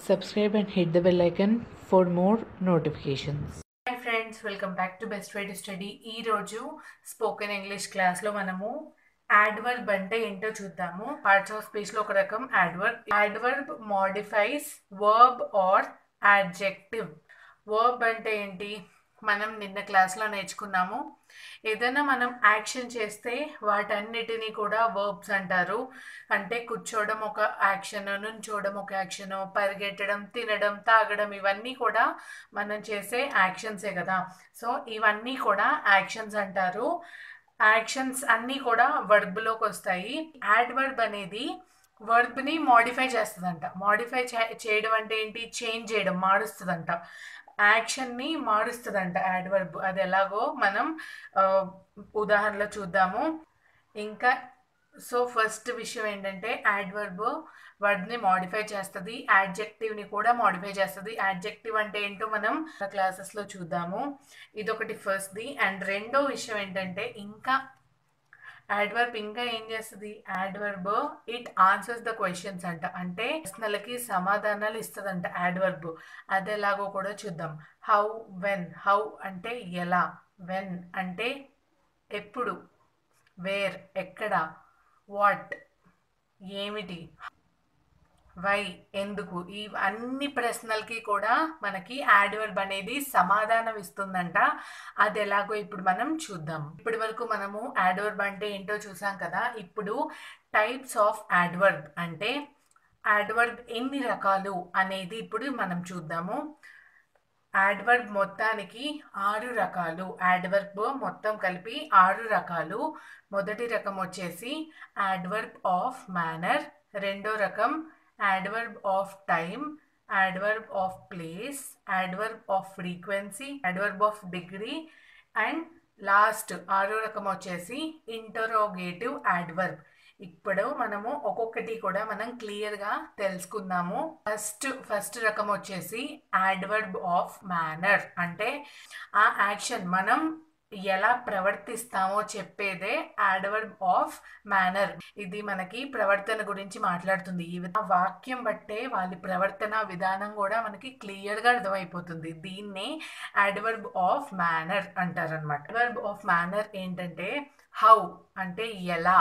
subscribe and hit the bell icon for more notifications. Hi friends welcome back to best way to study ఈ రోజు spoken English క్లాస్లో మనము adverb అంటే ఏంటో చూద్దాము పార్ట్స్ ఆఫ్ స్పీచ్లో ఒక రకం adverb adverb modifies verb or adjective verb అంటే ఏంటి మనం నిన్న క్లాస్లో నేర్చుకున్నాము ఏదైనా మనం యాక్షన్ చేస్తే వాటన్నిటినీ కూడా వర్బ్స్ అంటారు అంటే కూర్చోవడం ఒక యాక్షన్ నుంచోవడం ఒక యాక్షన్ పరిగెట్టడం తినడం తాగడం ఇవన్నీ కూడా మనం చేసే యాక్షన్సే కదా సో ఇవన్నీ కూడా యాక్షన్స్ అంటారు యాక్షన్స్ అన్నీ కూడా వర్బ్లోకి వస్తాయి యాడ్వర్బ్ అనేది వర్బ్ని మాడిఫై చేస్తుందంట మాడిఫై చేయడం అంటే ఏంటి చేంజ్ చేయడం మారుస్తుందంట యాక్షన్ని మారుస్తుందంట యాడ్వర్బ్ అది ఎలాగో మనం ఆ, ఉదాహరణలో చూద్దాము ఇంకా సో ఫస్ట్ విషయం ఏంటంటే యాడ్వర్బ్ వర్డ్ని మాడిఫై చేస్తుంది యాడ్జెక్టివ్ని కూడా మాడిఫై చేస్తుంది యాడ్జెక్టివ్ అంటే ఏంటో మనం క్లాసెస్లో చూద్దాము ఇదొకటి ఫస్ట్ది అండ్ రెండో విషయం ఏంటంటే ఇంకా యాడ్వర్బ్ ఇంకా ఏం చేస్తుంది adverb it answers the questions అంట అంటే ప్రశ్నలకి సమాధానాలు ఇస్తుందంట యాడ్వర్బ్ అది ఎలాగో కూడా చూద్దాం హౌ వెన్ హౌ అంటే ఎలా వెన్ అంటే ఎప్పుడు వేర్ ఎక్కడ వాట్ ఏమిటి వై ఎందుకు ఈ అన్ని ప్రశ్నలకి కూడా మనకి యాడ్వర్బ్ అనేది సమాధానం ఇస్తుందంట అది ఎలాగో ఇప్పుడు మనం చూద్దాం ఇప్పటి వరకు మనము యాడ్వర్బ్ అంటే ఏంటో చూసాం కదా ఇప్పుడు టైప్స్ ఆఫ్ యాడ్వర్బ్ అంటే యాడ్వర్బ్ ఎన్ని రకాలు అనేది ఇప్పుడు మనం చూద్దాము యాడ్వర్బ్ మొత్తానికి ఆరు రకాలు యాడ్వర్బ్ మొత్తం కలిపి ఆరు రకాలు మొదటి రకం వచ్చేసి యాడ్వర్బ్ ఆఫ్ మేనర్ రెండో రకం adverb of time adverb of place adverb of frequency adverb of degree and last ఆరో రకం వచ్చేసి ఇంటరోగేటివ్ యాడ్వర్బ్ ఇప్పుడు మనము ఒక్కొక్కటి కూడా మనం క్లియర్గా తెలుసుకుందాము ఫస్ట్ ఫస్ట్ రకం వచ్చేసి యాడ్వర్బ్ ఆఫ్ మేనర్ అంటే ఆ యాక్షన్ మనం ఎలా ప్రవర్తిస్తామో చెప్పేదే యాడ్వర్బ్ ఆఫ్ మేనర్ ఇది మనకి ప్రవర్తన గురించి మాట్లాడుతుంది ఈ విధ- ఆ వాక్యం బట్టే వాళ్ళ ప్రవర్తన విధానం కూడా మనకి క్లియర్గా అర్థమైపోతుంది దీన్నే యాడ్వర్బ్ ఆఫ్ మేనర్ అంటారనమాట యాడ్వర్బ్ ఆఫ్ మేనర్ ఏంటంటే హౌ అంటే ఎలా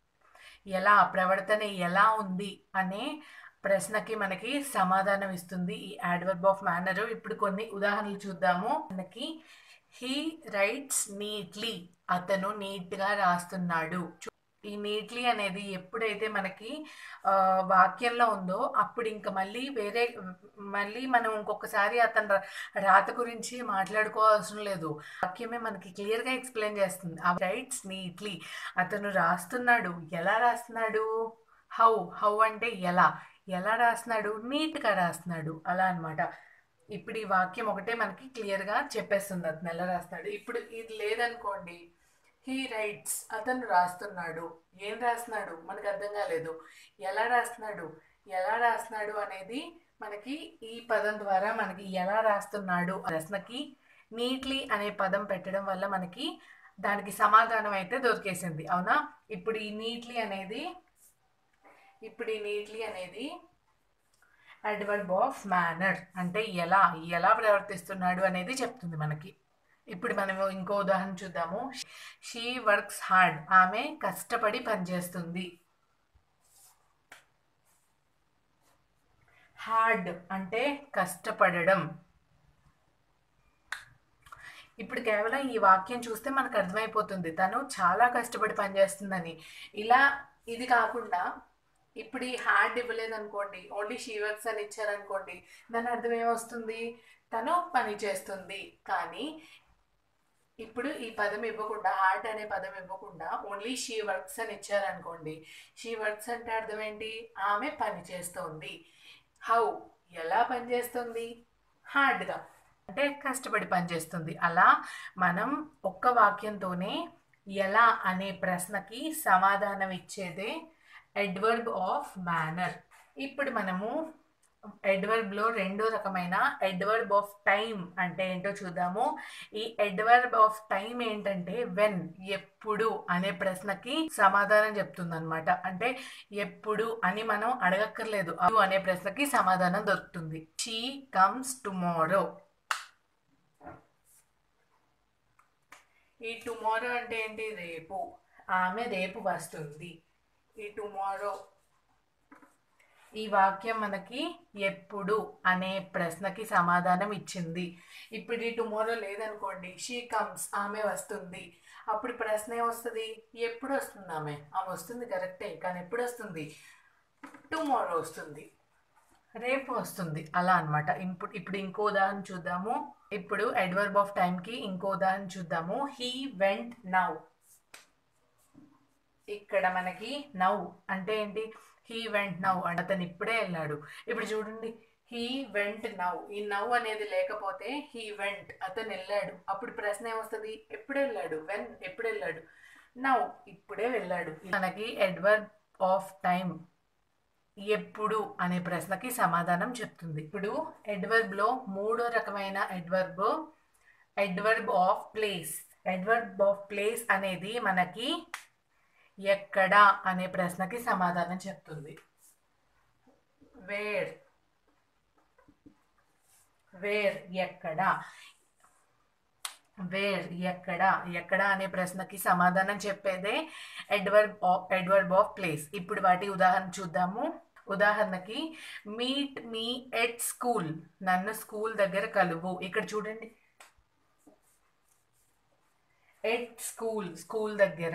ఎలా ప్రవర్తన ఎలా ఉంది అనే ప్రశ్నకి మనకి సమాధానం ఇస్తుంది ఈ యాడ్వర్బ్ ఆఫ్ మేనర్ ఇప్పుడు కొన్ని ఉదాహరణలు చూద్దాము మనకి హీ రైట్స్ నీట్లీ అతను నీట్గా రాస్తున్నాడు చూ- ఈ నీట్లీ అనేది ఎప్పుడైతే మనకి ఆ, వాక్యంలో ఉందో అప్పుడు ఇంకా మళ్ళీ వేరే మళ్ళీ మనం ఇంకొకసారి అతను రా- రాత గురించి మాట్లాడుకోవాల్సిన లేదు వాక్యమే మనకి క్లియర్గా ఎక్స్ప్లెయిన్ చేస్తుంది రైట్స్ నీట్లీ అతను రాస్తున్నాడు ఎలా రాస్తున్నాడు హౌ హౌ అంటే ఎలా ఎలా రాస్తున్నాడు నీట్గా రాస్తున్నాడు అలా అన్నమాట ఇప్పుడు ఈ వాక్యం ఒకటే మనకి క్లియర్గా చెప్పేస్తుంది అతను ఎలా రాస్తున్నాడు ఇప్పుడు ఇది లేదనుకోండి హీ రైట్స్ అతను రాస్తున్నాడు ఏం రాస్తున్నాడు మనకు అర్థం కాలేదు ఎలా రాస్తున్నాడు ఎలా రాస్తున్నాడు అనేది మనకి ఈ పదం ద్వారా మనకి ఎలా రాస్తున్నాడు ఆ ప్రశ్నకి నీట్లీ అనే పదం పెట్టడం వల్ల మనకి దానికి సమాధానం అయితే దొరికేసింది అవునా ఇప్పుడు ఈ నీట్లీ అనేది ఇప్పుడు ఈ నీట్లీ అనేది అడ్వర్బ్ ఆఫ్ మేనర్ అంటే ఎలా ఎలా ప్రవర్తిస్తున్నాడు అనేది చెప్తుంది మనకి ఇప్పుడు మనము ఇంకో ఉదాహరణ చూద్దాము షీ వర్క్స్ హార్డ్ ఆమె కష్టపడి పనిచేస్తుంది హార్డ్ అంటే కష్టపడడం ఇప్పుడు కేవలం ఈ వాక్యం చూస్తే మనకు అర్థమైపోతుంది తను చాలా కష్టపడి పనిచేస్తుందని ఇలా ఇది కాకుండా ఇప్పుడు ఈ హార్డ్ ఇవ్వలేదు అనుకోండి ఓన్లీ షీ వర్క్స్ అని ఇచ్చారనుకోండి దాని అర్థం ఏమొస్తుంది తను పని చేస్తుంది కానీ ఇప్పుడు ఈ పదం ఇవ్వకుండా హార్ట్ అనే పదం ఇవ్వకుండా ఓన్లీ షీ వర్క్స్ అని ఇచ్చారనుకోండి షీ వర్క్స్ అంటే అర్థం ఏంటి ఆమె పని చేస్తుంది హౌ ఎలా పనిచేస్తుంది హార్డ్గా అంటే కష్టపడి పనిచేస్తుంది అలా మనం ఒక్క వాక్యంతోనే ఎలా అనే ప్రశ్నకి సమాధానం ఇచ్చేదే అడ్వర్బ్ ఆఫ్ మేనర్ ఇప్పుడు మనము అడ్వర్బ్ లో రెండో రకమైన అడ్వర్బ్ ఆఫ్ టైం అంటే ఏంటో చూద్దాము ఈ అడ్వర్బ్ ఆఫ్ టైం ఏంటంటే వెన్ ఎప్పుడు అనే ప్రశ్నకి సమాధానం చెప్తుంది అనమాట అంటే ఎప్పుడు అని మనం అడగక్కర్లేదు అప్పుడు అనే ప్రశ్నకి సమాధానం దొరుకుతుంది షీ కమ్స్ టుమారో ఈ టుమారో అంటే ఏంటి రేపు ఆమె రేపు వస్తుంది ఈ టుమారో ఈ వాక్యం మనకి ఎప్పుడు అనే ప్రశ్నకి సమాధానం ఇచ్చింది ఇప్పుడు ఈ టుమారో లేదనుకోండి షీ కమ్స్ ఆమె వస్తుంది అప్పుడు ప్రశ్న ఏమొస్తుంది ఎప్పుడు వస్తుంది ఆమె ఆమె వస్తుంది కరెక్టే కానీ ఎప్పుడు వస్తుంది టుమారో వస్తుంది రేపు వస్తుంది అలా అనమాట ఇప్పుడు ఇప్పుడు ఇంకో ఉదాహరణ చూద్దాము ఇప్పుడు అడ్వర్బ్ ఆఫ్ టైంకి ఇంకో ఉదాహరణ చూద్దాము హీ వెంట్ నౌ ఇక్కడ మనకి నౌ అంటే ఏంటి హీ వెంట్ నౌ అంటే అతను ఇప్పుడే వెళ్ళాడు ఇప్పుడు చూడండి హీ వెంట్ నౌ ఈ నౌ అనేది లేకపోతే హీ వెంట్ అతను వెళ్ళాడు అప్పుడు ప్రశ్న ఏమొస్తుంది ఎప్పుడు వెళ్ళాడు వెన్ ఎప్పుడు వెళ్ళాడు నౌ ఇప్పుడే వెళ్ళాడు మనకి ఎడ్వర్బ్ ఆఫ్ టైం ఎప్పుడు అనే ప్రశ్నకి సమాధానం చెప్తుంది ఇప్పుడు ఎడ్వర్బ్ లో మూడో రకమైన adverb adverb of place adverb of place అనేది మనకి ఎక్కడ అనే ప్రశ్నకి సమాధానం చెప్తుంది వేర్ వేర్ ఎక్కడ వేర్ ఎక్కడ ఎక్కడ అనే ప్రశ్నకి సమాధానం చెప్పేదే adverb of adverb of place ఇప్పుడు వాటి ఉదాహరణ చూద్దాము ఉదాహరణకి మీట్ మీ ఎట్ స్కూల్ నన్ను స్కూల్ దగ్గర కలువు ఇక్కడ చూడండి ఎట్ స్కూల్ స్కూల్ దగ్గర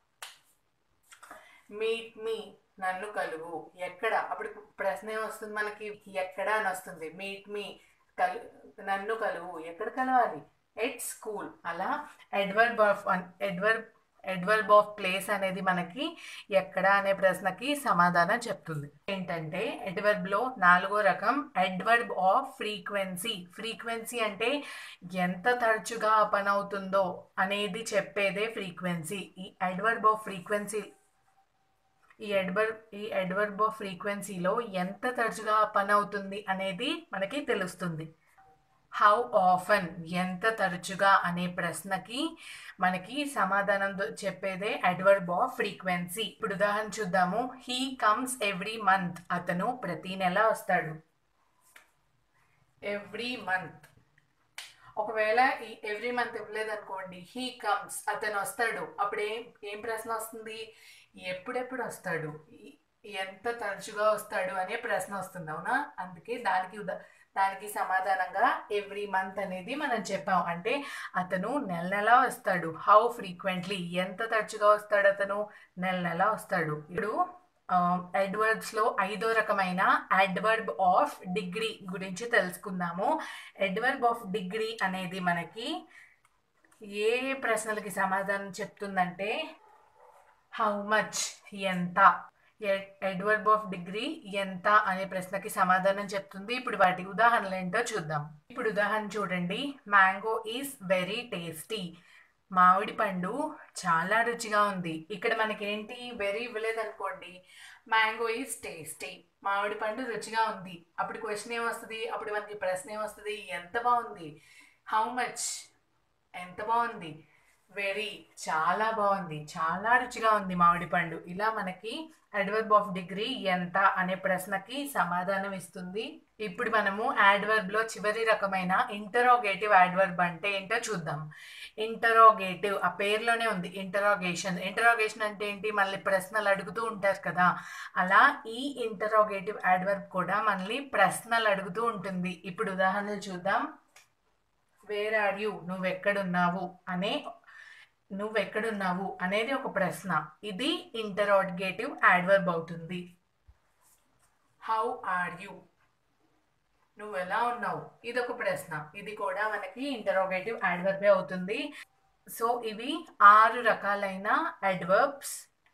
మీట్ మీ నన్ను కలువు ఎక్కడ అప్పుడు ప్రశ్న ఏమొస్తుంది మనకి ఎక్కడ అని వస్తుంది మీట్ మీ కలు నన్ను కలువు ఎక్కడ కలవాలి ఎట్ స్కూల్ అలా adverb of adverb adverb of place అనేది మనకి ఎక్కడ అనే ప్రశ్నకి సమాధానం చెప్తుంది ఏంటంటే ఎడ్వర్బ్ లో నాలుగో రకం ఎడ్వర్బ్ ఆఫ్ ఫ్రీక్వెన్సీ ఫ్రీక్వెన్సీ అంటే ఎంత తరచుగా పని అవుతుందో అనేది చెప్పేదే ఫ్రీక్వెన్సీ ఈ ఎడ్వర్బ్ ఆఫ్ ఫ్రీక్వెన్సీ ఈ ఎడ్వర్బ్ ఈ ఎడ్వర్బ్ ఆఫ్ ఫ్రీక్వెన్సీలో ఎంత తరచుగా పని అవుతుంది అనేది మనకి తెలుస్తుంది హౌ ఆఫన్ ఎంత తరచుగా అనే ప్రశ్నకి మనకి సమాధానం దొ- చెప్పేదే అడ్వర్బ్ ఆఫ్ ఫ్రీక్వెన్సీ ఇప్పుడు ఉదాహరణ చూద్దాము హీ కమ్స్ ఎవ్రీ మంత్ అతను ప్రతి నెల వస్తాడు ఎవ్రీ మంత్ ఒకవేళ ఈ ఎవ్రీ మంత్ ఇవ్వలేదనుకోండి హీ కమ్స్ అతను వస్తాడు అప్పుడు ఏం ఏం ప్రశ్న వస్తుంది ఎప్పుడెప్పుడు వస్తాడు ఈ- ఎంత తరచుగా వస్తాడు అనే ప్రశ్న వస్తుంది అవునా అందుకే దానికి ఉదా దానికి సమాధానంగా ఎవ్రీ మంత్ అనేది మనం చెప్పాం అంటే అతను నెల నెల వస్తాడు హౌ ఫ్రీక్వెంట్లీ ఎంత తరచుగా వస్తాడు అతను నెల నెల వస్తాడు ఇప్పుడు అడ్వర్బ్స్ లో ఐదో రకమైన అడ్వర్బ్ ఆఫ్ డిగ్రీ గురించి తెలుసుకుందాము అడ్వర్బ్ ఆఫ్ డిగ్రీ అనేది మనకి ఏ ప్రశ్నలకి సమాధానం చెప్తుందంటే హౌ మచ్ ఎంత ఎడ్వర్బ్ ఆఫ్ డిగ్రీ ఎంత అనే ప్రశ్నకి సమాధానం చెప్తుంది ఇప్పుడు వాటి ఉదాహరణలు ఏంటో చూద్దాం ఇప్పుడు ఉదాహరణ చూడండి మ్యాంగో ఈజ్ వెరీ టేస్టీ మామిడి పండు చాలా రుచిగా ఉంది ఇక్కడ మనకేంటి వెరీ ఇవ్వలేదు అనుకోండి మ్యాంగో ఈజ్ టేస్టీ మామిడి పండు రుచిగా ఉంది అప్పుడు క్వశ్చన్ ఏమొస్తుంది అప్పుడు మనకి ప్రశ్న ఏమొస్తుంది ఎంత బాగుంది హౌ మచ్ ఎంత బాగుంది వెరీ చాలా బాగుంది చాలా రుచిగా ఉంది మామిడి పండు ఇలా మనకి అడ్వర్బ్ ఆఫ్ డిగ్రీ ఎంత అనే ప్రశ్నకి సమాధానం ఇస్తుంది ఇప్పుడు మనము adverb లో చివరి రకమైన ఇంటరోగేటివ్ యాడ్వర్బ్ అంటే ఏంటో చూద్దాం ఇంటరోగేటివ్ ఆ పేరులోనే ఉంది ఇంటరోగేషన్ ఇంటరోగేషన్ అంటే ఏంటి మళ్ళీ ప్రశ్నలు అడుగుతూ ఉంటారు కదా అలా ఈ ఇంటరోగేటివ్ యాడ్వర్బ్ కూడా మనల్ని ప్రశ్నలు అడుగుతూ ఉంటుంది ఇప్పుడు ఉదాహరణలు చూద్దాం వేర్ ఆర్ యూ నువ్వెక్కడున్నావు అనే నువ్వెక్కడున్నావు అనేది ఒక ప్రశ్న ఇది ఇంటరాగేటివ్ యాడ్వర్బ్ అవుతుంది హౌ ఆర్ యూ నువ్వు ఎలా ఉన్నావు ఇది ఒక ప్రశ్న ఇది కూడా మనకి ఇంటరోగేటివ్ యాడ్వర్బే అవుతుంది సో ఇవి ఆరు రకాలైన అడ్వర్బ్స్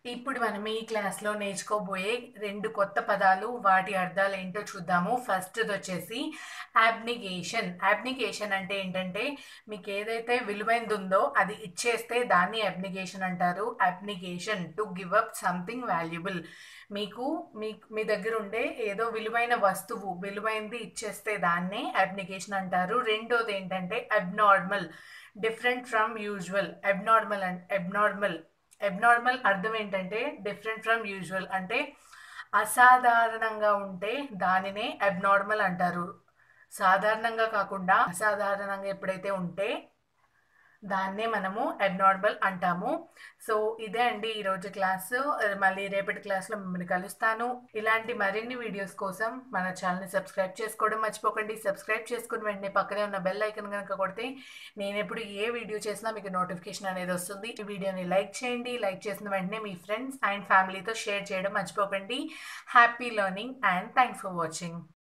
ఇప్పుడు మనం ఈ క్లాస్లో నేర్చుకోబోయే రెండు కొత్త పదాలు వాటి అర్థాలు ఏంటో చూద్దాము ఫస్ట్ వచ్చేసి అబ్నిగేషన్ అబ్నిగేషన్ అంటే ఏంటంటే మీకు ఏదైతే విలువైనది ఉందో అది ఇచ్చేస్తే దాన్ని అబ్నిగేషన్ అంటారు abnegation to give up something valuable మీకు మీ మీ దగ్గర ఉండే ఏదో విలువైన వస్తువు విలువైనది ఇచ్చేస్తే దాన్నే అబ్నిగేషన్ అంటారు రెండోది ఏంటంటే abnormal different from usual abnormal and abnormal abnormal అర్థం ఏంటంటే డిఫరెంట్ ఫ్రమ్ యూజువల్ అంటే అసాధారణంగా ఉంటే దానినే అబ్నార్మల్ అంటారు సాధారణంగా కాకుండా అసాధారణంగా ఎప్పుడైతే ఉంటే దాన్నే మనము అబ్నార్మల్ అంటాము సో ఇదే అండి ఈరోజు క్లాసు మళ్ళీ రేపటి క్లాస్లో మిమ్మల్ని కలుస్తాను ఇలాంటి మరిన్ని వీడియోస్ కోసం మన ఛానల్ని సబ్స్క్రైబ్ చేసుకోవడం మర్చిపోకండి సబ్స్క్రైబ్ చేసుకుని వెంటనే పక్కనే ఉన్న బెల్ ఐకన్ కనుక కొడితే నేను ఎప్పుడు ఏ వీడియో చేసినా మీకు నోటిఫికేషన్ అనేది వస్తుంది ఈ వీడియోని లైక్ చేయండి లైక్ చేసిన వెంటనే మీ ఫ్రెండ్స్ అండ్ ఫ్యామిలీతో షేర్ చేయడం మర్చిపోకండి happy learning and thanks for watching